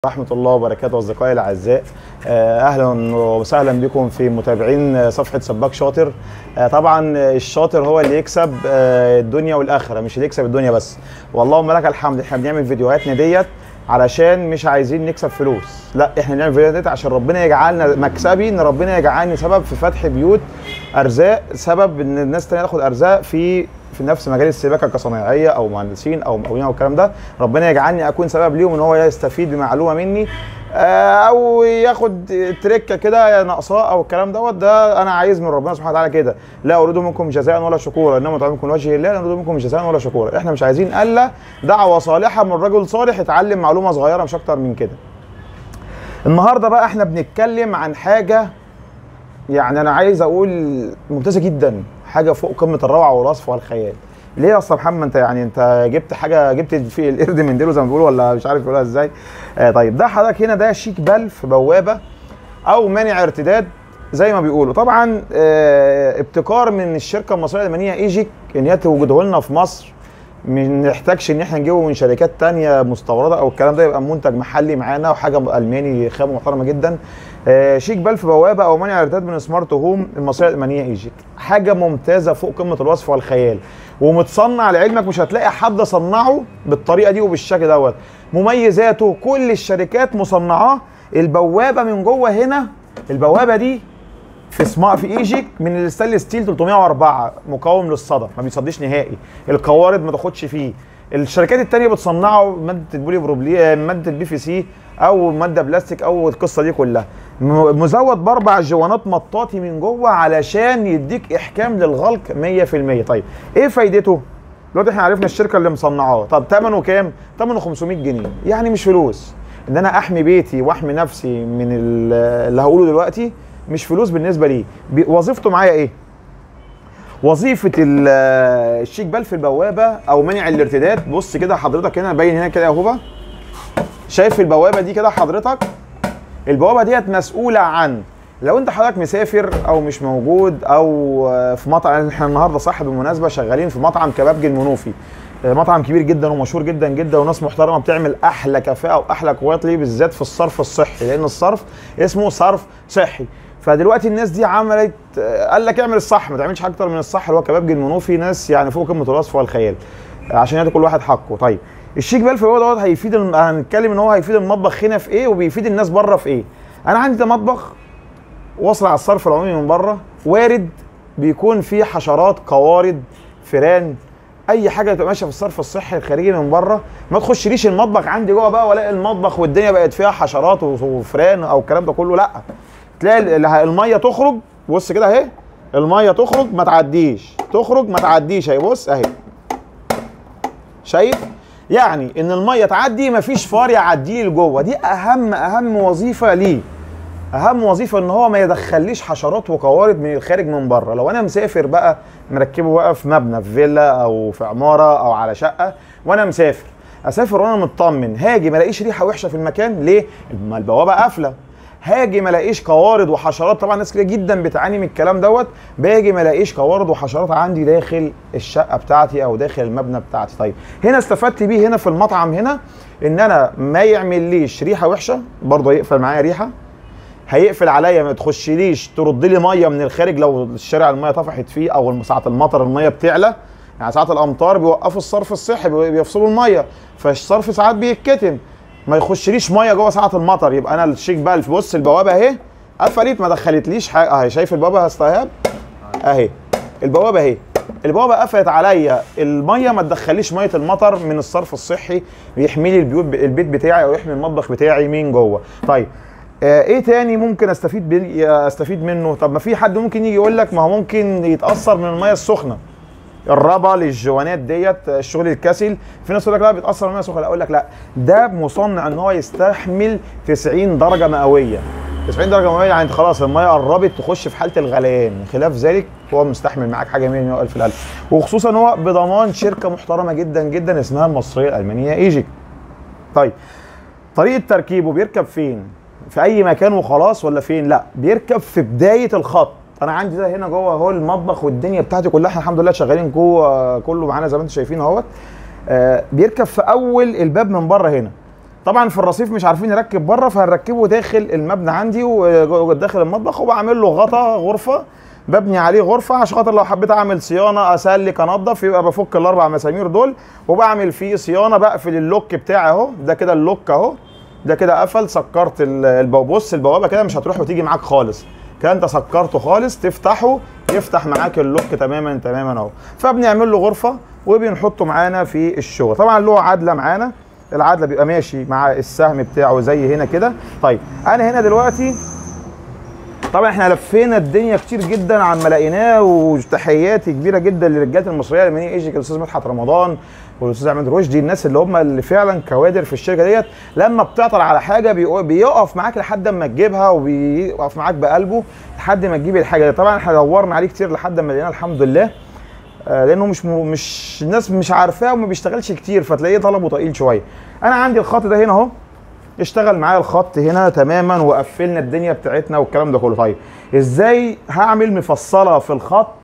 ورحمة الله وبركاته أصدقائي الأعزاء آه، أهلا وسهلا بكم في متابعين صفحة سباك شاطر آه، طبعا الشاطر هو اللي يكسب آه، الدنيا والآخرة مش اللي يكسب الدنيا بس واللهم لك الحمد احنا بنعمل فيديوهاتنا ديت علشان مش عايزين نكسب فلوس لا احنا بنعمل فيديوهات ديت عشان ربنا يجعلنا مكسبي ان ربنا يجعلني سبب في فتح بيوت ارزاق سبب ان الناس تانية تاخد ارزاق في في نفس مجال السباكه كصنايعيه او مهندسين او مقاولين او الكلام ده ربنا يجعلني اكون سبب ليهم ان هو يستفيد بمعلومه مني آه، او ياخد تريكه كده ناقصاه او الكلام دوت ده انا عايز من ربنا سبحانه وتعالى كده لا اريد منكم جزاء ولا شكورا انما طعامكم لوجه الله لا اريد منكم جزاء ولا شكورا احنا مش عايزين الا دعوه صالحه من رجل صالح يتعلم معلومه صغيره مش اكتر من كده النهارده بقى احنا بنتكلم عن حاجه يعني انا عايز اقول ممتازه جدا حاجه فوق قمه الروعه والوصف والخيال ليه يا اسطى محمد انت يعني انت جبت حاجه جبت في القرد من ديله زي ما بيقولوا ولا مش عارف يقولها ازاي آه طيب ده حضرتك هنا ده شيك بلف بوابه او مانع ارتداد زي ما بيقولوا طبعا آه ابتكار من الشركه المصريه الالمانيه ايجيك ان هي توجده لنا في مصر ما نحتاجش ان احنا نجيبه من شركات تانية مستورده او الكلام ده يبقى منتج محلي معانا وحاجه الماني خامه محترمه جدا آه شيك بلف بوابه او مانع ارتداد من سمارت هوم المصريه الالمانيه ايجيك حاجه ممتازه فوق قمه الوصف والخيال ومتصنع لعلمك مش هتلاقي حد صنعه بالطريقه دي وبالشكل دوت مميزاته كل الشركات مصنعاه البوابه من جوه هنا البوابه دي في سما في ايجيك من الستانلس ستيل 304 مقاوم للصدى ما بيصديش نهائي القوارض ما تاخدش فيه الشركات التانية بتصنعه مادة البولي بروبلي مادة البي في سي او مادة بلاستيك او القصة دي كلها م- مزود باربع جوانات مطاطي من جوه علشان يديك احكام للغلق 100% طيب ايه فايدته؟ دلوقتي احنا عرفنا الشركة اللي مصنعاه طب ثمنه كام؟ ثمنه 500 جنيه يعني مش فلوس ان انا احمي بيتي واحمي نفسي من ال- اللي هقوله دلوقتي مش فلوس بالنسبه ليه بي- وظيفته معايا ايه وظيفه ال- الشيك بلف البوابه او منع الارتداد بص كده حضرتك هنا باين هنا كده يا هوبا شايف البوابه دي كده حضرتك البوابه ديت مسؤوله عن لو انت حضرتك مسافر او مش موجود او في مطعم احنا النهارده صح بالمناسبه شغالين في مطعم كبابجي المنوفي مطعم كبير جدا ومشهور جدا جدا وناس محترمه بتعمل احلى كفاءه واحلى كواليتي بالذات في الصرف الصحي لان الصرف اسمه صرف صحي فدلوقتي الناس دي عملت قال لك اعمل الصح ما تعملش حاجه اكتر من الصح اللي هو كبابجي المنوفي ناس يعني فوق قمه الوصف والخيال عشان يدي كل واحد حقه طيب الشيك بلف هو دوت هيفيد الم... هنتكلم ان هو هيفيد المطبخ هنا في ايه وبيفيد الناس بره في ايه انا عندي ده مطبخ واصل على الصرف العمومي من بره وارد بيكون فيه حشرات قوارض فيران اي حاجه تبقى ماشيه في الصرف الصحي الخارجي من بره ما تخشليش المطبخ عندي جوه بقى والاقي المطبخ والدنيا بقت فيها حشرات وفران او الكلام ده كله لا تلاقي ال- الميه تخرج بص كده اهي الميه تخرج ما تعديش تخرج ما تعديش اهي بص اهي شايف يعني ان الميه تعدي مفيش فار يعديه لجوه دي اهم اهم وظيفه ليه اهم وظيفه ان هو ما يدخليش حشرات وقوارض من الخارج من بره لو انا مسافر بقى مركبه بقى في مبنى في فيلا او في عماره او على شقه وانا مسافر اسافر وانا مطمن هاجي ما الاقيش ريحه وحشه في المكان ليه ما البوابه قافله هاجي ما الاقيش قوارض وحشرات طبعا ناس كتير جدا بتعاني من الكلام دوت باجي ما الاقيش قوارض وحشرات عندي داخل الشقه بتاعتي او داخل المبنى بتاعتي طيب هنا استفدت بيه هنا في المطعم هنا ان انا ما يعمليش ريحه وحشه برضه يقفل معايا ريحه هيقفل عليا ما تخشليش ترد لي ميه من الخارج لو الشارع الميه طفحت فيه او ساعه المطر الميه بتعلى يعني ساعات الامطار بيوقفوا الصرف الصحي بي- بيفصلوا الميه فالصرف ساعات بيتكتم ما يخشليش ميه جوه ساعه المطر يبقى انا الشيك بلف بص البوابه اهي قفلت ما دخلتليش حاجه اهي شايف البوابه يا استاذ ايهاب اهي البوابه اهي البوابه قفلت عليا الميه ما تدخليش ميه المطر من الصرف الصحي بيحمي لي البيوت البيت بتاعي او يحمي المطبخ بتاعي من جوه طيب آه، ايه تاني ممكن استفيد بي استفيد منه طب ما في حد ممكن يجي يقول لك ما هو ممكن يتاثر من الميه السخنه الربا للجوانات ديت الشغل الكسل في ناس تقول لك لا بيتاثر من الميه السخنه لا اقول لك لا ده مصنع ان هو يستحمل 90 درجه مئويه 90 درجه مئويه يعني انت خلاص الميه قربت تخش في حاله الغليان خلاف ذلك هو مستحمل معاك حاجه 100 100 الف الالف وخصوصا هو بضمان شركه محترمه جدا جدا اسمها المصريه الالمانيه ايجيك طيب طريقه تركيبه بيركب فين في اي مكان وخلاص ولا فين لا بيركب في بدايه الخط انا عندي ده هنا جوه اهو المطبخ والدنيا بتاعتي كلها احنا الحمد لله شغالين جوه كله معانا زي ما انتم شايفين اهوت آه، بيركب في اول الباب من بره هنا طبعا في الرصيف مش عارفين نركب بره فهنركبه داخل المبنى عندي وداخل المطبخ وبعمل له غطا غرفه ببني عليه غرفه عشان خاطر لو حبيت اعمل صيانه اسلك انضف يبقى بفك الاربع مسامير دول وبعمل فيه صيانه بقفل اللوك بتاعي اهو ده كده اللوك اهو ده كده قفل سكرت ال- البوابه بص البوابه كده مش هتروح وتيجي معاك خالص كده انت سكرته خالص تفتحه يفتح معاك اللوك تماما تماما اهو فبنعمل له غرفه وبنحطه معانا في الشغل طبعا له عدله معانا العدله بيبقى ماشي مع السهم بتاعه زي هنا كده طيب انا هنا دلوقتي طبعا احنا لفينا الدنيا كتير جدا عما لقيناه وتحياتي كبيره جدا للرجاله المصريه لما يجي الاستاذ مدحت رمضان والاستاذ عماد رشدي الناس اللي هم اللي فعلا كوادر في الشركه ديت لما بتعطل على حاجه بيقو- بيقف معاك لحد ما تجيبها وبيقف معاك بقلبه لحد ما تجيب الحاجه دي طبعا احنا دورنا عليه كتير لحد ما لقيناه الحمد لله آه، لانه مش م... مش الناس مش عارفاه وما بيشتغلش كتير فتلاقيه طلبه تقيل شويه انا عندي الخط ده هنا اهو اشتغل معايا الخط هنا تماما وقفلنا الدنيا بتاعتنا والكلام ده كله طيب ازاي هعمل مفصله في الخط